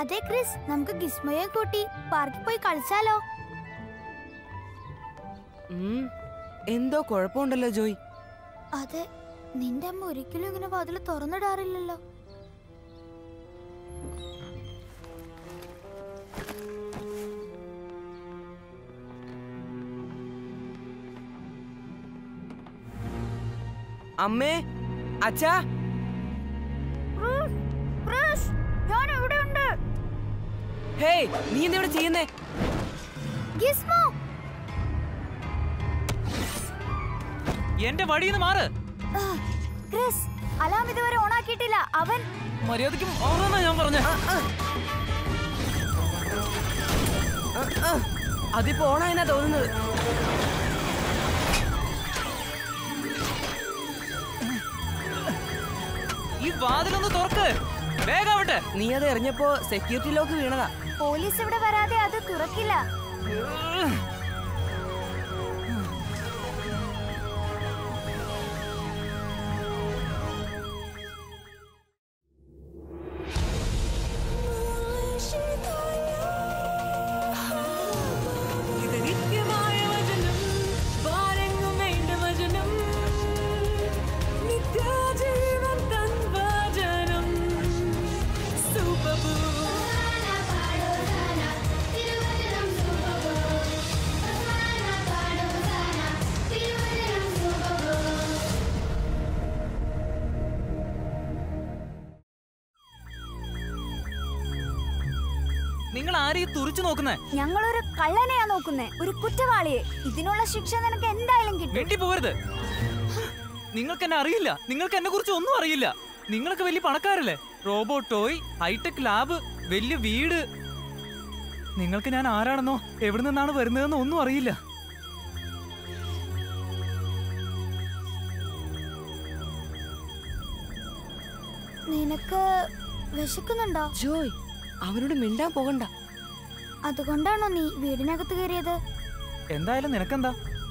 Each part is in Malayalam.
അതെ ക്രിസ് നമുക്ക് ഗിസ്മയെ കൂട്ടി പാർക്കിൽ പോയി കളിച്ചാലോ ഉം, എന്തോ കുഴപ്പമുണ്ടല്ലോ ജോയ് അതെ നിന്റെ അമ്മ ഒരിക്കലും ഇങ്ങനെ വാതിൽ തുറന്നിടാറില്ലല്ലോ അമ്മേ അച്ഛാ ഞാൻ ഇവിടെ ഉണ്ട് ഹേയ് നീ എന്താ ഇവിടെ ചെയ്യുന്നേ ഗിസ്മോ എന്റെ വഴിന്ന് മാറ് ആ, ക്രിസ് അലാം ഇതുവരെ ഓണാക്കിയിട്ടില്ല അവൻ മര്യാദയ്ക്കും ഓർമ്മ ഞാൻ പറഞ്ഞ അതിപ്പോ ഓണായെന്നാ തോന്നുന്നത് ഈ വാതിലൊന്ന് തുറക്ക് വേഗാവട്ടെ നീ അത് എറിഞ്ഞപ്പോ സെക്യൂരിറ്റി ലോക്ക് വീണതാ പോലീസ് ഇവിടെ വരാതെ അത് തുറക്കില്ല ഇത് നിത്യമായ വചനം പാരെങ്ങും വേണ്ട വചനം നിത്യജീവൻ തൻ വചനം സൂപ്പർബൂ നിങ്ങൾ ആരെയും തുറിച്ചു നോക്കുന്നേ ഞങ്ങളൊരു കള്ളനെയാ നോക്കുന്നേ ഒരു കുറ്റവാളിയെ ഇതിനുള്ള ശിക്ഷ നിനക്ക് എന്തായാലും കിട്ടും വേണ്ടി പോകരുത് നിങ്ങൾക്ക് എന്നെ അറിയില്ല നിങ്ങൾക്ക് എന്നെ കുറിച്ച് ഒന്നും അറിയില്ല നിങ്ങളൊക്കെ വലിയ പണക്കാരല്ലേ റോബോ ടോയ് ഹൈടെക് ലാബ് വലിയ വീട് നിങ്ങൾക്ക് ഞാൻ ആരാണെന്നോ എവിടെ നിന്നാണ് വരുന്നതെന്നോ ഒന്നും അറിയില്ല നിനക്ക് വിശക്കുന്നുണ്ടോ ജോയ് അവനോട് മിണ്ടാൻ പോകണ്ട അതുകൊണ്ടാണോ നീ വീടിനകത്ത് കയറിയത് എന്തായാലും നിനക്കെന്താ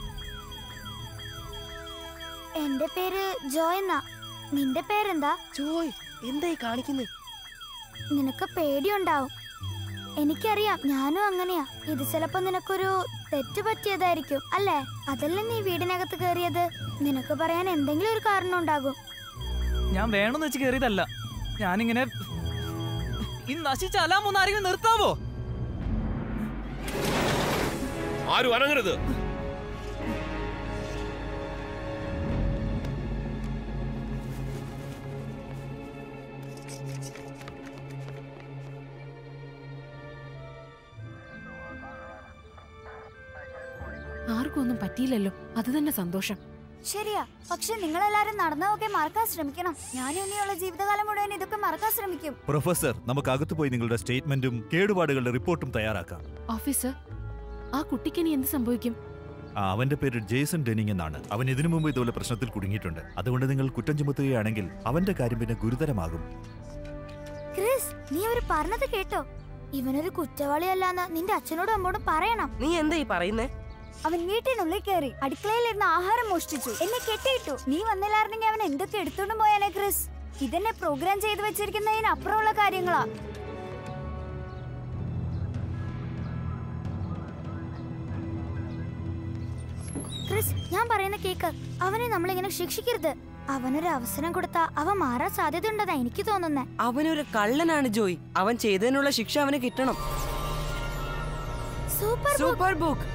എന്റെ പേര് ജോയ് എന്നാ നിന്റെ പേരെന്താ ജോയ് എന്തായി കാണിക്കുന്നേ നിനക്ക് പേടിയുണ്ടാവും എനിക്കറിയാം ഞാനും അങ്ങനെയാ ഇത് ചിലപ്പോ നിനക്കൊരു തെറ്റ് പറ്റിയതായിരിക്കും അല്ലേ അതല്ലേ നീ വീടിനകത്ത് കയറിയത് നിനക്ക് പറയാൻ എന്തെങ്കിലും ഒരു കാരണം ഉണ്ടാകും ഞാൻ വേണമെന്ന് വെച്ച് കയറിയതല്ല ഞാനിങ്ങനെ ഈ നശിച്ച അലാം ഒന്ന് ആരെങ്കിലും നിർത്താവോ ആരും അനങ്ങരുത് ആർക്കും ഒന്നും പറ്റിയില്ലല്ലോ അത് തന്നെ സന്തോഷം ശരിയാ പക്ഷെ നിങ്ങളെല്ലാരും നടന്നതൊക്കെ മറക്കാൻ ശ്രമിക്കണം ഞാൻ ഇനിയുള്ള ജീവിതകാലം മുഴുവൻ ഇതൊക്കെ മറക്കാൻ ശ്രമിക്കും പ്രൊഫസർ നമുക്ക് അകത്തു പോയി നിങ്ങളുടെ സ്റ്റേറ്റ്മെന്റും കേടുപാടുകളുടെ റിപ്പോർട്ടും തയ്യാറാക്കാം ഓഫീസർ ആ കുട്ടിക്ക് ഇനി എന്ത് സംഭവിക്കും ആ, അവന്റെ പേര് ജേസൺ ഡെനിങ് എന്നാണ് അവൻ ഇതിനു മുമ്പ് ഇതുപോലെ പ്രശ്നത്തിൽ കുടുങ്ങിയിട്ടുണ്ട് അതുകൊണ്ട് നിങ്ങൾ കുറ്റം ചുമത്തുകയാണെങ്കിൽ അവന്റെ കാര്യം പിന്നെ ഗുരുതരമാകും ക്രിസ് നീ ഒരു പറഞ്ഞത് കേട്ടോ ഇവനൊരു കുറ്റവാളിയല്ലാന്ന് നിന്റെ അച്ഛനോടും അമ്മോടും പറയണം നീ എന്താ ഈ പറയുന്നേ അവൻ വീട്ടിനുള്ളിൽ കയറി അടുക്കളയിലിരുന്ന് ആഹാരം മോഷ്ടിച്ചു എന്നെ കെട്ടിയിട്ടു നീ വന്നില്ലായിരുന്നെങ്കിൽ അവൻ എന്തൊക്കെ എടുത്തോണ്ട് പോയാനെ ക്രിസ് ഇതെന്നെ പ്രോഗ്രാം ചെയ്തു വെച്ചിരിക്കുന്നതിന് അപ്പുറമുള്ള കാര്യങ്ങളാ ക്രിസ് ഞാൻ പറയുന്ന കേക്ക് അവനെ നമ്മളിങ്ങനെ ശിക്ഷിക്കരുത് അവനൊരു അവസരം കൊടുത്താ അവൻ മാറാൻ സാധ്യതയുണ്ടെന്നാ എനിക്ക് തോന്നുന്നേ അവനൊരു കള്ളനാണ് ജോയ് അവൻ ചെയ്തതിനുള്ള ശിക്ഷ അവന് കിട്ടണം സൂപ്പർ ബുക്ക്. സൂപ്പർ ബുക്ക്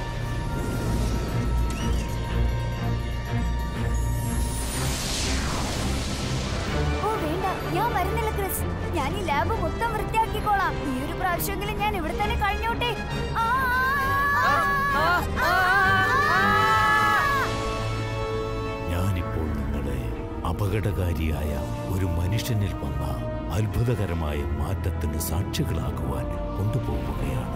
ഓ വേണ്ട ഞാൻ വരുന്നില്ല ക്രിസ് ഞാൻ ഈ ലാബ് മൊത്തം വൃത്തിയാക്കിക്കോളാം ഈ ഒരു പ്രാവശ്യമെങ്കിലും ഞാൻ ഇവിടെ തന്നെ കഴിഞ്ഞോട്ടെ ആ, ആ, ആ, ആ, ആ. ഞാനിപ്പോൾ നിങ്ങളെ അപകടകാരിയായ ഒരു മനുഷ്യനിൽ വന്ന അത്ഭുതകരമായ മാറ്റത്തിന് സാക്ഷികളാകുവാൻ കൊണ്ടുപോവുകയാണ്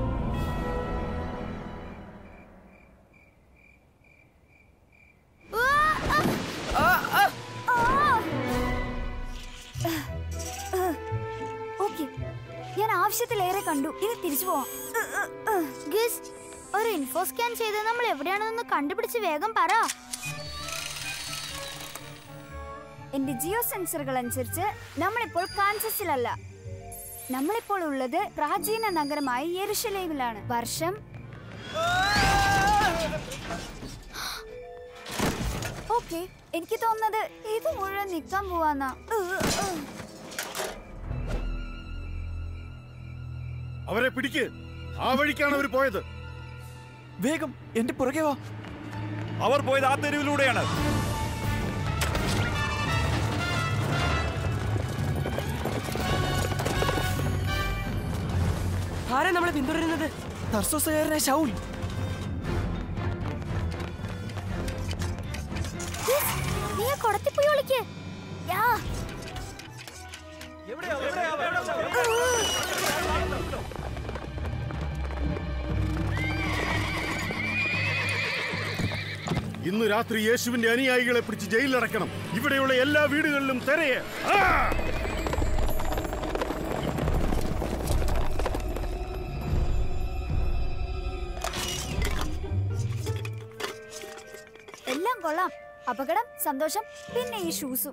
ഓക്കേ ഞാൻ ആവശ്യത്തിലേറെ കണ്ടു ഇനി തിരിച്ചു പോവാം ഗിസ് ഒരു ഇൻഫോ സ്കാൻ ചെയ്ത് നമ്മൾ എവിടെയാണെന്ന് കണ്ടുപിടിച്ച് വേഗം പറ എന്റെ ജിയോ സെൻസറുകൾ അനുസരിച്ച് നമ്മളിപ്പോൾ കാൻസസിലല്ല നമ്മളിപ്പോൾ ഉള്ളത് പ്രാചീന നഗരമായ യെരുഷലേമിലാണ് വർഷം ഓക്കെ എനിക്ക് തോന്നുന്നത് ഇത് മുഴുവൻ നിൽക്കാൻ പോവാന്നാ ഉഹ്, ഉഹ്. അവരെ പിടിക്ക് ആ വഴിക്കാണ് അവർ പോയത് വേഗം എന്റെ പുറകെ വാ അവർ പോയത് ആ തെരുവിലൂടെയാണ് ആരാ നമ്മളെ പിന്തുടരുന്നത് തർസോസുകാരനെ ശൗൽ യെസ്, നീ ആ കുടത്തിൽ പോയി ഒളിക്ക് യാ ഇന്ന് രാത്രി യേശുവിന്റെ അനുയായികളെ പിടിച്ച് ജയിലിലടക്കണം ഇവിടെയുള്ള എല്ലാ വീടുകളിലും തെരയെ ആ! എല്ലാം കൊള്ളാം അപകടം സന്തോഷം പിന്നെ ഈ ഷൂസും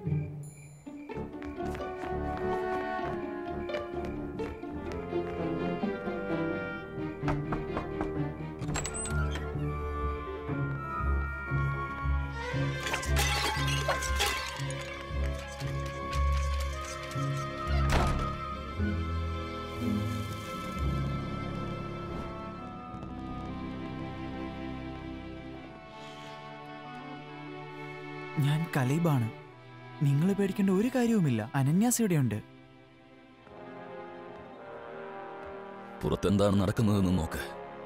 ഞാൻ കലീബാണ് നിങ്ങൾ പേടിക്കേണ്ട ഒരു കാര്യവുമില്ല അനന്യാസ് ഇവിടെയുണ്ട് പുറത്തെന്താണ് നടക്കുന്നതെന്ന് നോക്ക്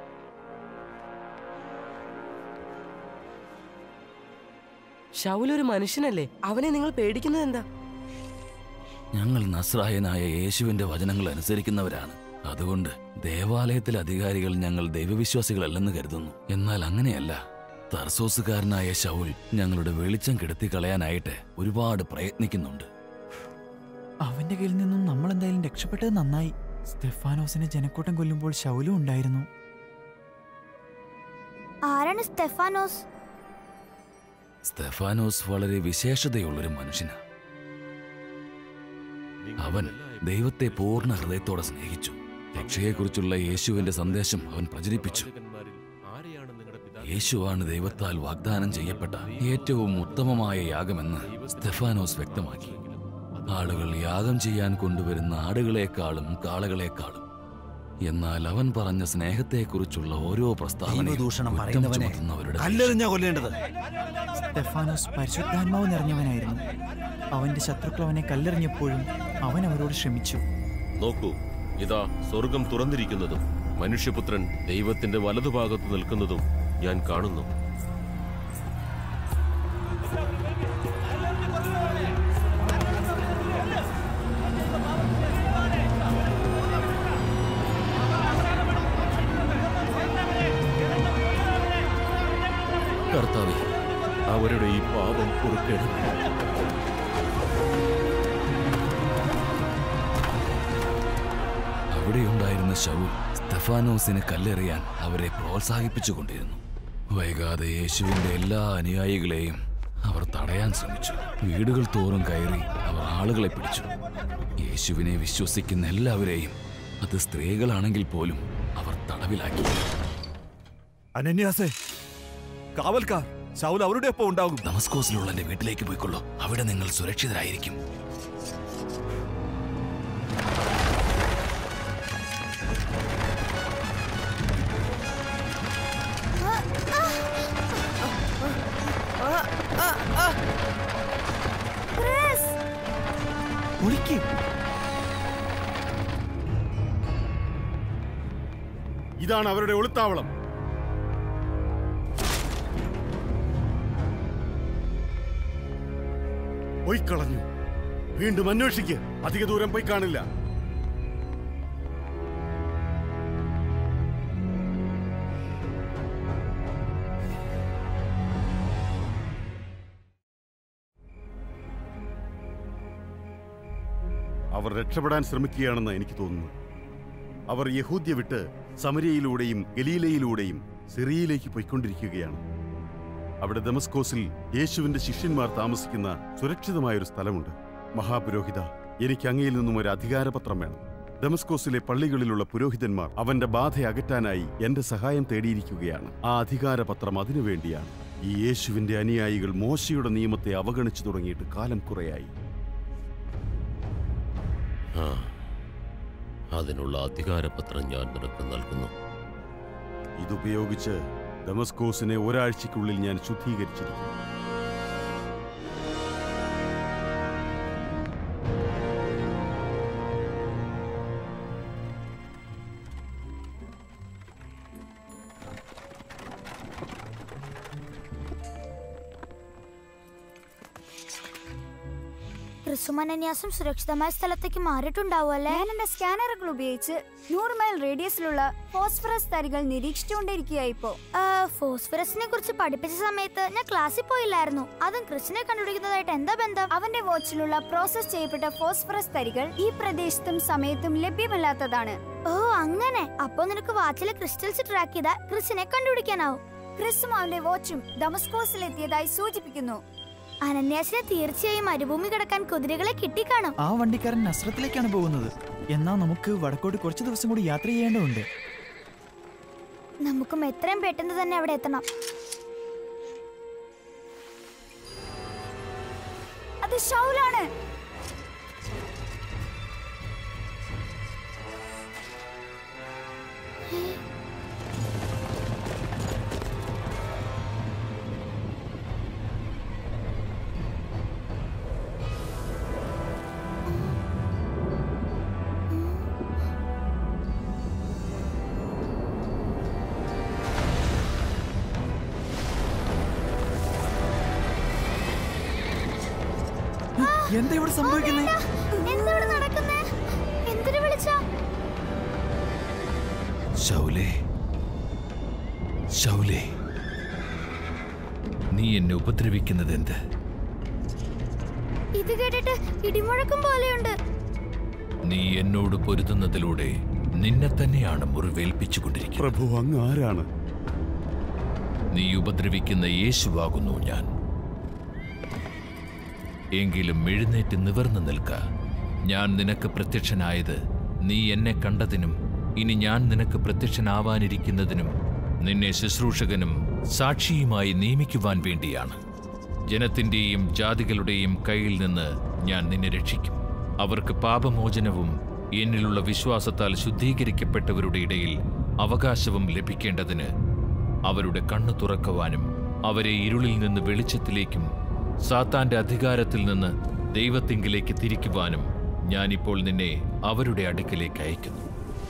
ഷൗൽ ഒരു മനുഷ്യനല്ലേ അവനെ നിങ്ങൾ പേടിക്കുന്നത് എന്താ ഞങ്ങൾ നസ്രായനായ യേശുവിന്റെ വചനങ്ങൾ അനുസരിക്കുന്നവരാണ് അതുകൊണ്ട് ദേവാലയത്തിലെ അധികാരികൾ ഞങ്ങൾ ദൈവവിശ്വാസികളല്ലെന്ന് കരുതുന്നു എന്നാൽ അങ്ങനെയല്ല തർസോസുകാരനായ ശൗൽ ഞങ്ങളുടെ വെളിച്ചം കെടുത്തി കളയാനായിട്ട് ഒരുപാട് പ്രയത്നിക്കുന്നുണ്ട് അവന്റെ കയ്യിൽ നിന്നും നമ്മൾ എന്തായാലും രക്ഷപ്പെട്ടത് നന്നായി സ്റ്റെഫാനോസിനെ ജനക്കൂട്ടം കൊല്ലുമ്പോൾ ശൗലും ഉണ്ടായിരുന്നു ആരാണ് സ്റ്റെഫാനോസ് സ്തെഫാനോസ് വളരെ വിശേഷതയുള്ളൊരു മനുഷ്യനാണ് അവൻ ദൈവത്തെ പൂർണ്ണ ഹൃദയത്തോടെ സ്നേഹിച്ചു രക്ഷയെക്കുറിച്ചുള്ള യേശുവിന്റെ സന്ദേശം അവൻ പ്രചരിപ്പിച്ചു യേശുവാണ് ദൈവത്താൽ വാഗ്ദാനം ചെയ്യപ്പെട്ട ഏറ്റവും ഉത്തമമായ യാഗമെന്ന് സ്തെഫാനോസ് വ്യക്തമാക്കി ആളുകൾ യാഗം ചെയ്യാൻ കൊണ്ടുവരുന്ന ആടുകളെക്കാളും കാളകളെക്കാളും എന്നാൽ അവൻ പറഞ്ഞ സ്നേഹത്തെക്കുറിച്ചുള്ള ഓരോ പ്രസ്താവനയും ദൈവദൂഷണം കുറ്റം പറയുന്നവനെ ചുമത്തുന്നവരുടെ കല്ലെറിഞ്ഞാ കൊല്ലേണ്ടത് സ്റ്റെഫാനോസ് പരിശുദ്ധാത്മാവ് നിറഞ്ഞവനായിരുന്നു അവന്റെ ശത്രുക്കൾ അവനെ കല്ലെറിഞ്ഞപ്പോഴും അവൻ അവരോട് ക്ഷമിച്ചു നോക്കൂ ഇതാ സ്വർഗം തുറന്നിരിക്കുന്നതും മനുഷ്യപുത്രൻ ദൈവത്തിന്റെ വലതുഭാഗത്ത് നിൽക്കുന്നതും ഞാൻ കാണുന്നു കർത്താവേ അവരുടെ ഈ പാപം പൊറുക്കണം അവിടെയുണ്ടായിരുന്ന ശൗൽ സ്തെഫാനോസിനെ കല്ലെറിയാൻ അവരെ പ്രോത്സാഹിപ്പിച്ചുകൊണ്ടിരുന്നു വൈകാതെ യേശുവിന്റെ എല്ലാ അനുയായികളെയും അവർ തടയാൻ ശ്രമിച്ചു വീടുകൾ തോറും കയറി അവർ ആളുകളെ പിടിച്ചു യേശുവിനെ വിശ്വസിക്കുന്ന എല്ലാവരെയും അത് സ്ത്രീകളാണെങ്കിൽ പോലും അവർ തടവിലാക്കി അനന്യാസേ കാവൽക്കാർ ശൗൽ അവരുടെ ഒപ്പം ഉണ്ടാകും നമസ്കോസിലുള്ള എന്റെ വീട്ടിലേക്ക് പോയിക്കൊള്ളൂ അവിടെ നിങ്ങൾ സുരക്ഷിതരായിരിക്കും ക്രിസ് ഒളിക്ക് ഇതാണ് അവരുടെ ഒളിത്താവളം പോയിക്കളഞ്ഞു വീണ്ടും അന്വേഷിക്ക് അധിക ദൂരം പോയി കാണില്ല അവർ രക്ഷപ്പെടാൻ ശ്രമിക്കുകയാണെന്ന് എനിക്ക് തോന്നുന്നു അവർ യഹൂദ്യ വിട്ട് സമരിയയിലൂടെയും ഗലീലയിലൂടെയും സിറിയയിലേക്ക് പോയിക്കൊണ്ടിരിക്കുകയാണ് അവിടെ ദമസ്കോസിൽ യേശുവിന്റെ ശിഷ്യന്മാർ താമസിക്കുന്ന സുരക്ഷിതമായൊരു സ്ഥലമുണ്ട് മഹാപുരോഹിത എനിക്ക് അങ്ങയിൽ നിന്നും ഒരു അധികാരപത്രം വേണം ഡെമസ്കോസിലെ പള്ളികളിലുള്ള പുരോഹിതന്മാർ അവന്റെ ബാധ അകറ്റാനായി എന്റെ സഹായം തേടിയിരിക്കുകയാണ് ആ അധികാരപത്രം അതിനുവേണ്ടിയാണ് ഈ യേശുവിന്റെ അനുയായികൾ മോശയുടെ നിയമത്തെ അവഗണിച്ചു തുടങ്ങിയിട്ട് കാലം കുറയായി ആ അതിനുള്ള അധികാരപത്രം ഞാൻ നിനക്ക് നൽകുന്നു ഇതുപയോഗിച്ച് ഡെമസ്കോസിനെ ഒരാഴ്ചയ്ക്കുള്ളിൽ ഞാൻ ശുദ്ധീകരിച്ചിരിക്കും ക്രിസ്തുമനന്യാസം സുരക്ഷിതമായ സ്ഥലത്തേക്ക് മാറിയിട്ടുണ്ടാവും അല്ലേ ഞാൻ എന്റെ സ്കാനറുകൾ ഉപയോഗിച്ച് നൂറ് മൈൽ റേഡിയസിലുള്ള ഫോസ്ഫറസ് തരികൾ നിരീക്ഷിച്ചുകൊണ്ടിരിക്കുക ഇപ്പോ ആ, ഫോസ്ഫറസിനെ കുറിച്ച് പഠിപ്പിച്ച സമയത്ത് ഞാൻ ക്ലാസ്സിൽ പോയില്ലായിരുന്നു അതും ക്രിസ്റ്റിനെ കണ്ടുപിടിക്കുന്നതായിട്ട് എന്താ ബന്ധം അവന്റെ വാച്ചിലുള്ള പ്രോസസ് ചെയ്യപ്പെട്ട ഫോസ്ഫറസ് തരികൾ ഈ പ്രദേശത്തും സമയത്തും ലഭ്യമല്ലാത്തതാണ് ഓ അങ്ങനെ അപ്പൊ നിനക്ക് വാച്ചിലെ ക്രിസ്റ്റൽസ് ട്രാക്ക് ചെയ്താൽ ക്രിസ്റ്റിനെ കണ്ടുപിടിക്കാനാവും ക്രിസ്തും അവന്റെ വാച്ചും ഡമസ്കോസിലെത്തിയതായി സൂചിപ്പിക്കുന്നു അനന്യാസിനെ തീർച്ചയായും മരുഭൂമി കിടക്കാൻ കുതിരകളെ കിട്ടിക്കാണും ആ വണ്ടിക്കാരൻ നസ്രത്തിലേക്കാണ് പോകുന്നത് എന്നാൽ നമുക്ക് വടക്കോട്ട് കുറച്ച് ദിവസം കൂടി യാത്ര ചെയ്യേണ്ടതുണ്ട് നമുക്കും എത്രയും പെട്ടെന്ന് തന്നെ അവിടെ എത്തണം അത് ഷൗലാണ് എന്താ ഇവിടെ സംഭവിക്കുന്നത് എന്താ ഇവിടെ നടക്കുന്നേ എന്തിനു വിളിച്ച ശൗലേ ശൗലേ നീ എന്നെ ഉപദ്രവിക്കുന്നത് എന്ത് ഇത് കേട്ടിട്ട് ഇടിമുഴക്കം പോലെയുണ്ട് നീ എന്നോട് പൊരുതുന്നതിലൂടെ നിന്നെ തന്നെയാണ് മുറിവേൽപ്പിച്ചുകൊണ്ടിരിക്കുന്നത് പ്രഭു അങ്ങ് ആരാണ് നീ ഉപദ്രവിക്കുന്ന യേശുവാകുന്നു ഞാൻ എങ്കിലും എഴുന്നേറ്റ് നിവർന്നു നിൽക്ക ഞാൻ നിനക്ക് പ്രത്യക്ഷനായത് നീ എന്നെ കണ്ടതിനും ഇനി ഞാൻ നിനക്ക് പ്രത്യക്ഷനാവാനിരിക്കുന്നതിനും നിന്നെ ശുശ്രൂഷകനും സാക്ഷിയുമായി നിയമിക്കുവാൻ വേണ്ടിയാണ് ജനത്തിന്റെയും ജാതികളുടെയും കയ്യിൽ നിന്ന് ഞാൻ നിന്നെ രക്ഷിക്കും അവർക്ക് പാപമോചനവും എന്നിലുള്ള വിശ്വാസത്താൽ ശുദ്ധീകരിക്കപ്പെട്ടവരുടെ ഇടയിൽ അവകാശവും ലഭിക്കേണ്ടതിന് അവരുടെ കണ്ണു തുറക്കുവാനും അവരെ ഇരുളിൽ നിന്ന് വെളിച്ചത്തിലേക്കും സാത്താന്റെ അധികാരത്തിൽ നിന്ന് ദൈവത്തിങ്കിലേക്ക് തിരിക്കുവാനും ഞാനിപ്പോൾ നിന്നെ അവരുടെ അടുക്കിലേക്ക് അയക്കുന്നു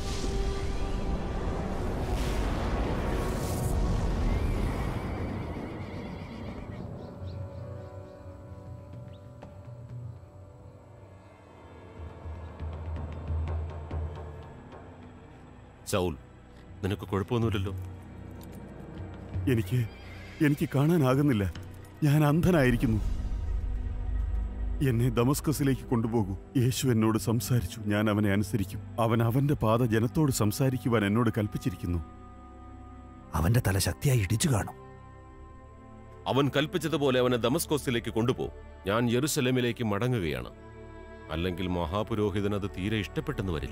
ചൗൽ നിനക്ക് കുഴപ്പമൊന്നുമില്ലല്ലോ എനിക്ക് എനിക്ക് കാണാനാകുന്നില്ല ഞാൻ അന്ധനായിരിക്കുന്നു എന്നെ ദമസ്കസിലേക്ക് കൊണ്ടുപോകൂ യേശു എന്നോട് സംസാരിച്ചു ഞാൻ അവനെ അനുസരിക്കും അവൻ അവന്റെ പാത ജനത്തോട് സംസാരിക്കുവാൻ എന്നോട് കൽപ്പിച്ചിരിക്കുന്നു അവന്റെ തല ശക്തിയായി ഇടിച്ചു കാണും അവൻ കൽപ്പിച്ചതുപോലെ അവനെ ദമസ്കോസിലേക്ക് കൊണ്ടുപോ ഞാൻ യെറുസലേമിലേക്ക് മടങ്ങുകയാണ് അല്ലെങ്കിൽ മഹാപുരോഹിതൻ അത് തീരെ ഇഷ്ടപ്പെട്ടെന്ന് വരില്ല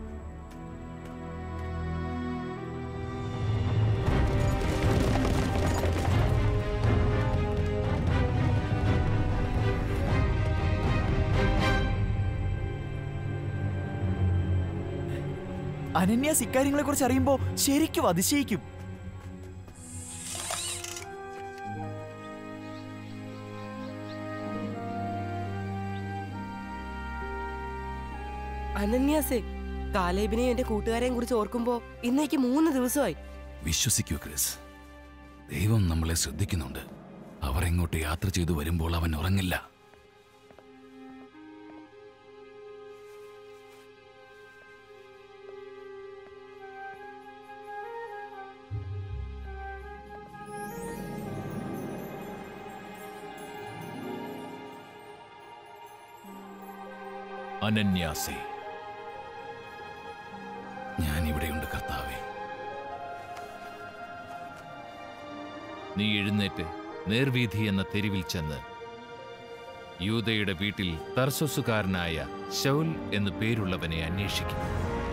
അനന്യാസ് ഇക്കാര്യങ്ങളെ കുറിച്ച് അറിയുമ്പോൾ ശരിക്കും അതിശയിക്കും അനന്യാസേ കാലേബിനെയും എന്റെ കൂട്ടുകാരെയും കുറിച്ച് ഓർക്കുമ്പോ ഇന്നേക്ക് മൂന്ന് ദിവസമായി വിശ്വസിക്കൂ ക്രിസ് ദൈവം നമ്മളെ ശ്രദ്ധിക്കുന്നുണ്ട് അവർ ഇങ്ങോട്ട് യാത്ര ചെയ്തു വരുമ്പോൾ അവൻ ഉറങ്ങില്ല അനന്യാസേ ഞാൻ ഇവിടെയുണ്ട് കർത്താവേ നീ എഴുന്നേറ്റ് നേർവീഥി എന്ന തെരുവിൽ ചെന്ന് യൂതയുടെ വീട്ടിൽ തർശസുകാരനായ ശൗൽ എന്നു പേരുള്ളവനെ അന്വേഷിക്കുന്നു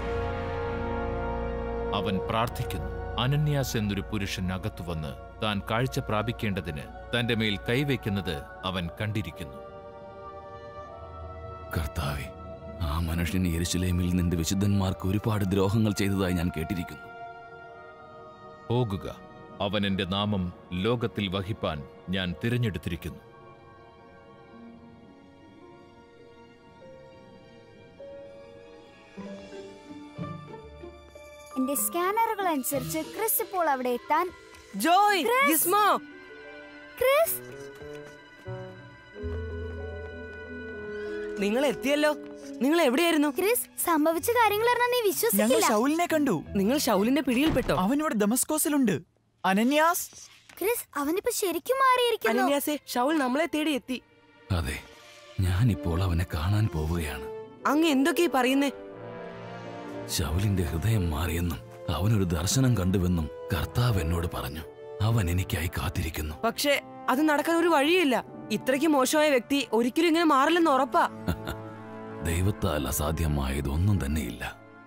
അവൻ പ്രാർത്ഥിക്കുന്നു അനന്യാസ് എന്നൊരു പുരുഷൻ അകത്തു വന്ന് താൻ കാഴ്ച പ്രാപിക്കേണ്ടതിന് തന്റെ മേൽ കൈവയ്ക്കുന്നത് അവൻ കണ്ടിരിക്കുന്നു കർത്താവെ ആ മനുഷ്യൻ യെരുശലേമിൽ നിന്റെ വിശുദ്ധന്മാർക്ക് ഒരുപാട് ദ്രോഹങ്ങൾ ചെയ്തതായി ഞാൻ കേട്ടിരിക്കുന്നു പോകുക അവൻ എന്റെ നാമം ലോകത്തിൽ വഹിപ്പാൻ ഞാൻ തിരഞ്ഞെടുത്തിരിക്കുന്നു എന്റെ സ്കാനറുകൾ അനുസരിച്ച് ക്രിസ് ഇപ്പോൾ അവിടെ എത്താൻ ജോയ് ക്രിസ്! ഗിസ്മോ ക്രിസ് നിങ്ങൾ എത്തിയല്ലോ നിങ്ങൾ എവിടെയായിരുന്നു ക്രിസ് സംഭവിച്ച കാര്യങ്ങൾ അറിഞ്ഞാൽ നീ ഞങ്ങൾ വിശ്വസിക്കില്ല ഷൗലിനെ കണ്ടു നിങ്ങൾ ഷൗലിന്റെ പിടിയിൽപ്പെട്ടോ അവൻ ഇവിടെ ദമസ്കോസിലുണ്ട് അനന്യാസ് ക്രിസ് അവനിപ്പോ ശരിക്കും മാറിയിരിക്കുന്നു അനന്യാസെ ഷൗൽ നമ്മളെ തേടി എത്തി അതെ ഞാനിപ്പോൾ അവനെ കാണാൻ പോവുകയാണ് അങ്ങ് എന്തൊക്കെയാ പറയുന്നേ ശൗലിന്റെ ഹൃദയം മാറിയെന്നും അവനൊരു ദർശനം കണ്ടുവെന്നും കർത്താവ് എന്നോട് പറഞ്ഞു അവൻ എനിക്കായി കാത്തിരിക്കുന്നു പക്ഷേ അത് നടക്കാൻ ഒരു വഴിയില്ല ഇത്രയ്ക്ക് മോശമായ വ്യക്തി ഒരിക്കലും ഇങ്ങനെ മാറില്ലെന്ന് ഉറപ്പാ ദൈവത്താൽ അസാധ്യമായതൊന്നും തന്നെയില്ല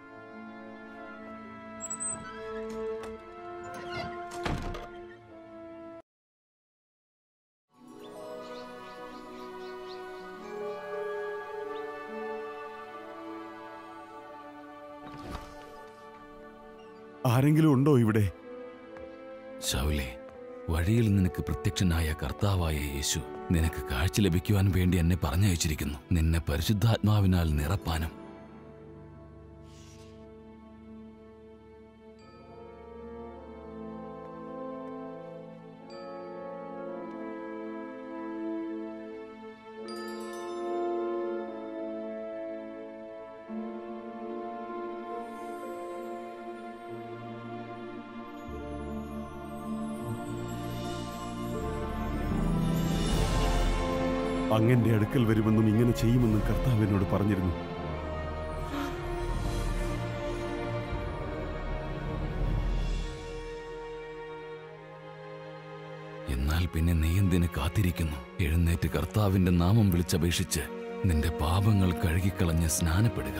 ആരെങ്കിലും ഉണ്ടോ ഇവിടെ ശൗലേ വഴിയിൽ നിനക്ക് പ്രത്യക്ഷനായ കർത്താവായ യേശു നിനക്ക് കാഴ്ച ലഭിക്കുവാൻ വേണ്ടി എന്നെ പറഞ്ഞയച്ചിരിക്കുന്നു നിന്നെ പരിശുദ്ധാത്മാവിനാൽ നിറപ്പാനും അങ്ങന്റെ അടുക്കൽ വരുമെന്നും ഇങ്ങനെ ചെയ്യുമെന്നും കർത്താവ് എന്നോട് പറഞ്ഞിരുന്നു എന്നാൽ പിന്നെ നീ എന്തിന് കാത്തിരിക്കുന്നു എഴുന്നേറ്റ് കർത്താവിന്റെ നാമം വിളിച്ചപേക്ഷിച്ച് നിന്റെ പാപങ്ങൾ കഴുകിക്കളഞ്ഞ് സ്നാനപ്പെടുക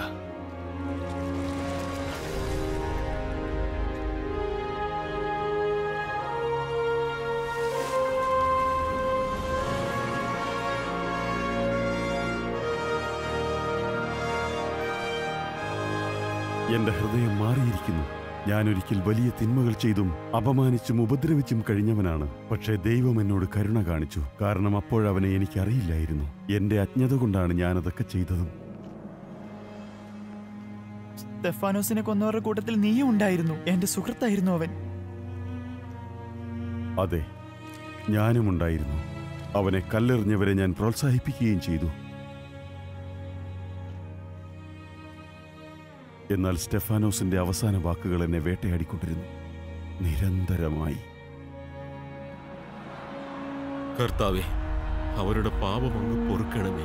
എന്റെ ഹൃദയം മാറിയിരിക്കുന്നു ഞാനൊരിക്കൽ വലിയ തിന്മകൾ ചെയ്തും അപമാനിച്ചും ഉപദ്രവിച്ചും കഴിഞ്ഞവനാണ് പക്ഷേ ദൈവം എന്നോട് കരുണ കാണിച്ചു കാരണം അപ്പോഴവനെ എനിക്കറിയില്ലായിരുന്നു എന്റെ അജ്ഞത കൊണ്ടാണ് ഞാനതൊക്കെ ചെയ്തതും സ്തെഫാനോസിനെ കൊന്നവരുടെ കൂട്ടത്തിൽ നീയും ഉണ്ടായിരുന്നു എന്റെ സുഹൃത്തായിരുന്നു അവൻ അതെ ഞാനും ഉണ്ടായിരുന്നു അവനെ കല്ലെറിഞ്ഞവരെ ഞാൻ പ്രോത്സാഹിപ്പിക്കുകയും ചെയ്തു എന്നാൽ സ്റ്റെഫാനോസിന്റെ അവസാന വാക്കുകൾ എന്നെ വേട്ടയാടിക്കൊണ്ടിരുന്നു നിരന്തരമായി കർത്താവെ അവരുടെ പാപം അങ്ങ് പൊറുക്കണമേ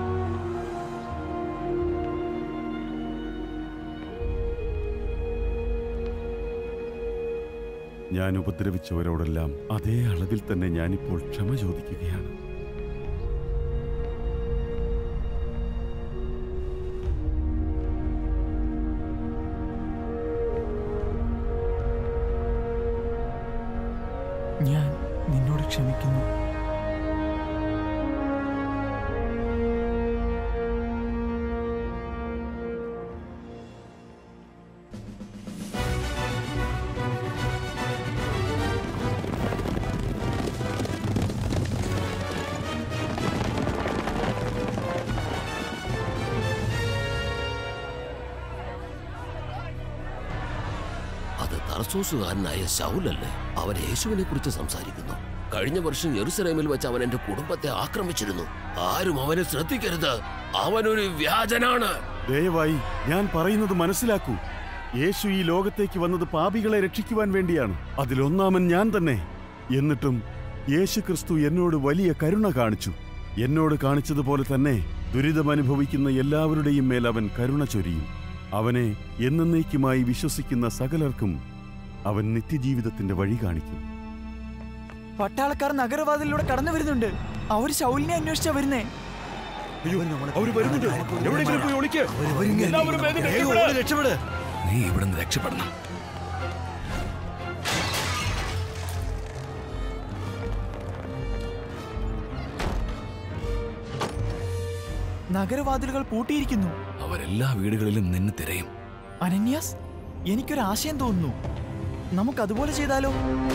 ഞാൻ ഉപദ്രവിച്ചവരോടെല്ലാം അതേ അളവിൽ തന്നെ ഞാനിപ്പോൾ ക്ഷമ ചോദിക്കുകയാണ് ഞാൻ നിന്നോട് ക്ഷമിക്കുന്നു അത് തർസൂസുകാരനായ ശൗലല്ലേ അവൻ യേശുവിനെ കുറിച്ച് സംസാരിക്കുന്നു കഴിഞ്ഞ വർഷം യെറുസലേമിൽ വെച്ച് അവൻ എന്റെ കുടുംബത്തെ ആക്രമിച്ചിരുന്നു ആരും അവനെ ശ്രദ്ധിക്കരുത് അവനൊരു വ്യാജനാണ് ദയവായി ഞാൻ പറയുന്നത് മനസ്സിലാക്കൂ യേശു ഈ ലോകത്തേക്ക് വന്നത് പാപികളെ രക്ഷിക്കുവാൻ വേണ്ടിയാണ് അതിലൊന്നാമൻ ഞാൻ തന്നെ എന്നിട്ടും യേശു ക്രിസ്തു എന്നോട് വലിയ കരുണ കാണിച്ചു എന്നോട് കാണിച്ചതുപോലെ തന്നെ ദുരിതമനുഭവിക്കുന്ന എല്ലാവരുടെയും മേൽ അവൻ കരുണ ചൊരിയും അവനെ എന്നേക്കുമായി വിശ്വസിക്കുന്ന സകലർക്കും അവൻ നിത്യജീവിതത്തിന്റെ വഴി കാണിക്കും പട്ടാളക്കാർ നഗരവാതിലൂടെ കടന്നു വരുന്നുണ്ട് അവർ ശൗലിനെ അന്വേഷിച്ചാ വരുന്നേ അയ്യോ അവര് വരുന്നുണ്ട് എവിടെയെങ്കിലും പോയി ഒളിക്ക് എല്ലാവരും വേഗം രക്ഷപ്പെട്. രക്ഷപ്പെട് നീ ഇവിടുന്ന് രക്ഷപ്പെടണം നഗരവാതിലുകൾ പൂട്ടിയിരിക്കുന്നു അവരെല്ലാ വീടുകളിലും നിന്ന് തിരയും അനന്യാസ് എനിക്കൊരു ആശയം തോന്നുന്നു നമുക്ക് അതുപോലെ ചെയ്താലോ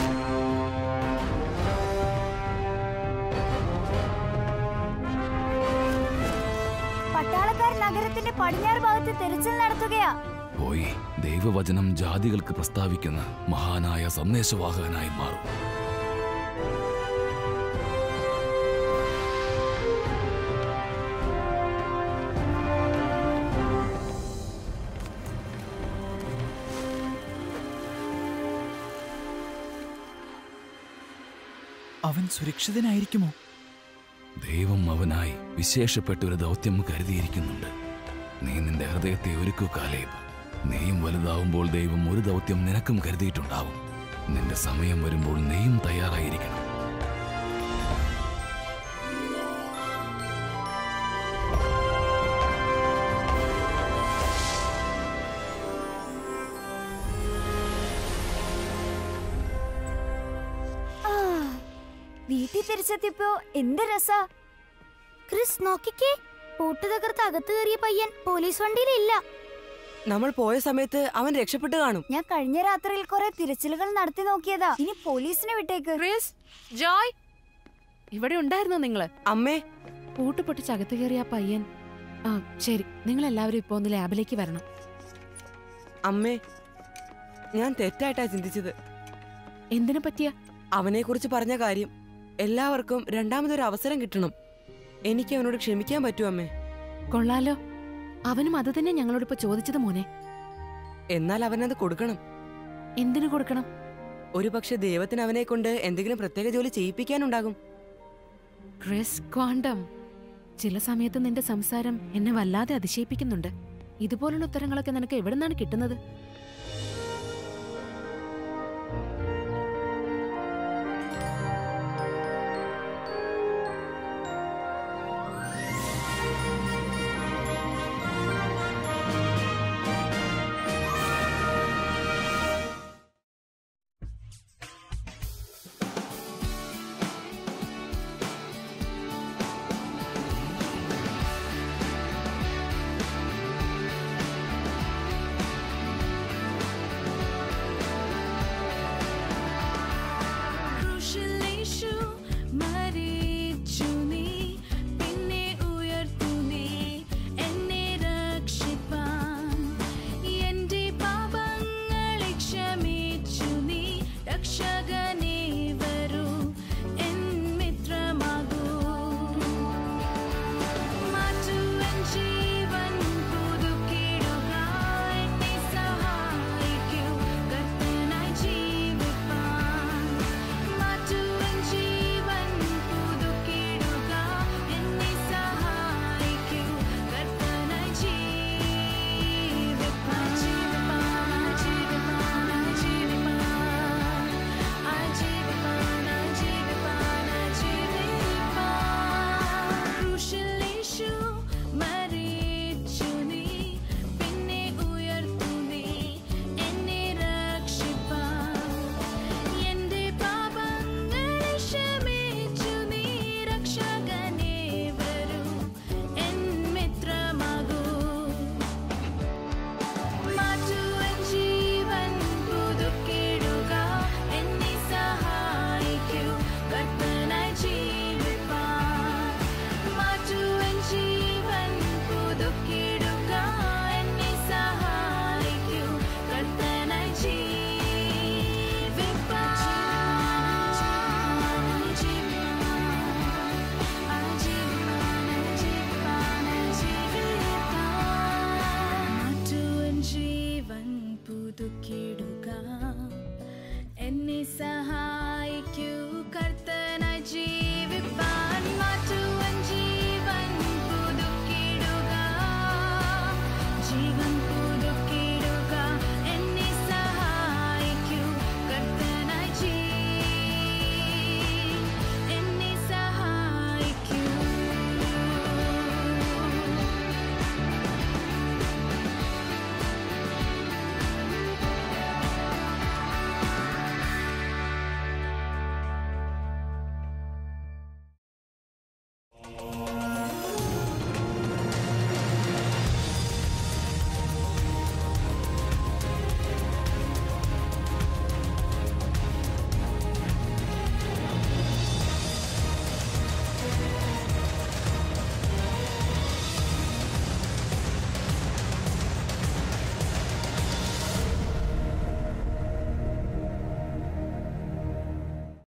പട്ടാളക്കാർ നഗരത്തിന്റെ പടിഞ്ഞാറ് ഭാഗത്ത് തെരച്ചിൽ നടത്തുകയാ പോയി ദൈവവചനം ജാതികൾക്ക് പ്രസ്താവിക്കുന്ന മഹാനായ സന്ദേശവാഹകനായി മാറും അവൻ സുരക്ഷിതനായിരിക്കുമോ ദൈവം അവനായി വിശേഷപ്പെട്ട ഒരു ദൗത്യം കരുതിയിരിക്കുന്നുണ്ട് നീ നിന്റെ ഹൃദയത്തെ ഒരുക്കൂ കാലേബ് നീയും വലുതാവുമ്പോൾ ദൈവം ഒരു ദൗത്യം നിനക്കും കരുതിയിട്ടുണ്ടാവും നിന്റെ സമയം വരുമ്പോൾ നീയും തയ്യാറായിരിക്കണം ആ, വീട്ടിൽ തിരിച്ചെത്തിയപ്പോ എന്ത് രസാ ക്രിസ് നോക്കിക്കേ പൂട്ട് തകർത്ത് അകത്ത് കയറിയ പയ്യൻ പോലീസ് വണ്ടിയിലില്ല നമ്മൾ പോയ സമയത്ത് അവൻ രക്ഷപ്പെട്ടു കാണും ഞാൻ കഴിഞ്ഞ രാത്രിയിൽ കുറെ തിരച്ചിലുകൾ നടത്തി നോക്കിയതാ ഇനി പോലീസിനെ വിട്ടേക്ക് ക്രിസ് ജോയ് ഇവിടെ ഉണ്ടായിരുന്നോ നിങ്ങള് അമ്മേ പൂട്ട് പൊട്ടിച്ച് അകത്ത് കയറിയ ആ പയ്യൻ ആ ശരി നിങ്ങൾ എല്ലാവരും ഇപ്പൊ ഒന്ന് ലാബിലേക്ക് വരണം അമ്മേ ഞാൻ തെറ്റായിട്ടാ ചിന്തിച്ചത് എന്തിനു പറ്റിയ അവനെ കുറിച്ച് പറഞ്ഞ കാര്യം എല്ലാവർക്കും രണ്ടാമതൊരു അവസരം കിട്ടണം എനിക്ക് അവനോട് ക്ഷമിക്കാൻ പറ്റൂ അമ്മേ കൊള്ളാലോ അവനും അത് തന്നെ ഞങ്ങളോട് ഇപ്പൊ ചോദിച്ചത് മോനെ എന്നാൽ അവനത് കൊടുക്കണം എന്തിനു കൊടുക്കണം ഒരു പക്ഷെ ദൈവത്തിന് അവനെ കൊണ്ട് എന്തെങ്കിലും പ്രത്യേക ജോലി ചെയ്യിപ്പിക്കാനുണ്ടാകും ക്രിസ് ക്വാണ്ടം ചില സമയത്ത് നിന്റെ സംസാരം എന്നെ വല്ലാതെ അതിശയിപ്പിക്കുന്നുണ്ട് ഇതുപോലുള്ള ഉത്തരങ്ങളൊക്കെ നിനക്ക് എവിടെ നിന്നാണ് കിട്ടുന്നത്